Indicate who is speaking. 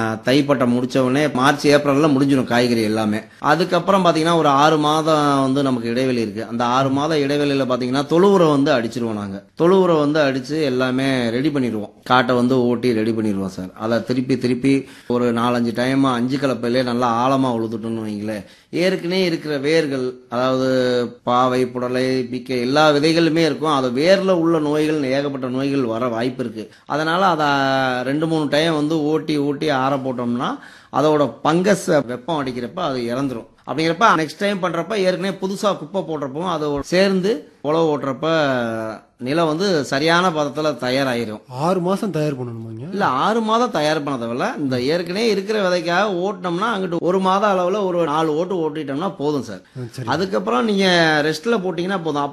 Speaker 1: தைப்பட்டை முடிச்ச உடனே மார்ச் ஏப்ரல்ல முடிஞ்சிடும் காய்கறி எல்லாமே அதுக்கப்புறம் பாத்தீங்கன்னா ஒரு ஆறு மாதம் வந்து நமக்கு இடைவெளி இருக்கு அந்த ஆறு மாத இடைவெளியில பாத்தீங்கன்னா தொழு உரம் வந்து அடிச்சிருவோம் நாங்க தொழு உரம் வந்து அடிச்சு எல்லாமே ரெடி பண்ணிடுவோம் காட்டை வந்து ஓட்டி ரெடி பண்ணிடுவோம் சார் அதை திருப்பி திருப்பி ஒரு நாலஞ்சு டைம் அஞ்சு கலப்பையிலே நல்லா ஆழமா உழுதுட்டோம்னு வைங்களேன் ஏற்கனவே இருக்கிற வேர்கள் அதாவது பாவை புடலை பிக்கை எல்லா விதைகளுமே இருக்கும் அது வேர்ல உள்ள நோய்கள் ஏகப்பட்ட நோய்கள் வர வாய்ப்பு இருக்கு அதனால அதை ரெண்டு மூணு டைம் வந்து ஓட்டி ஓட்டி ஆற போட்டோம்னா அதோட பங்கஸ் வெப்பம் அடிக்கிறப்ப அது இறந்துரும் அப்படிங்கிறப்ப நெக்ஸ்ட் டைம் பண்றப்ப ஏற்கனவே புதுசா குப்பை போடுறப்போ அது சேர்ந்து உழவு ஓட்டுறப்ப நிலம் வந்து சரியான பதத்துல தயாராயிரும்
Speaker 2: ஆறு மாசம் தயார் பண்ணணுமாங்க
Speaker 1: இல்ல ஆறு மாதம் தயார் பண்ண தேவையில்ல இந்த ஏற்கனவே இருக்கிற விதைக்காக ஓட்டினோம்னா அங்கிட்டு ஒரு மாத அளவுல ஒரு நாலு ஓட்டு ஓட்டிட்டோம்னா போதும் சார்
Speaker 2: சரி
Speaker 1: அதுக்கப்புறம் நீங்க ரெஸ்ட்ல போட்டீங்கன்னா போதும்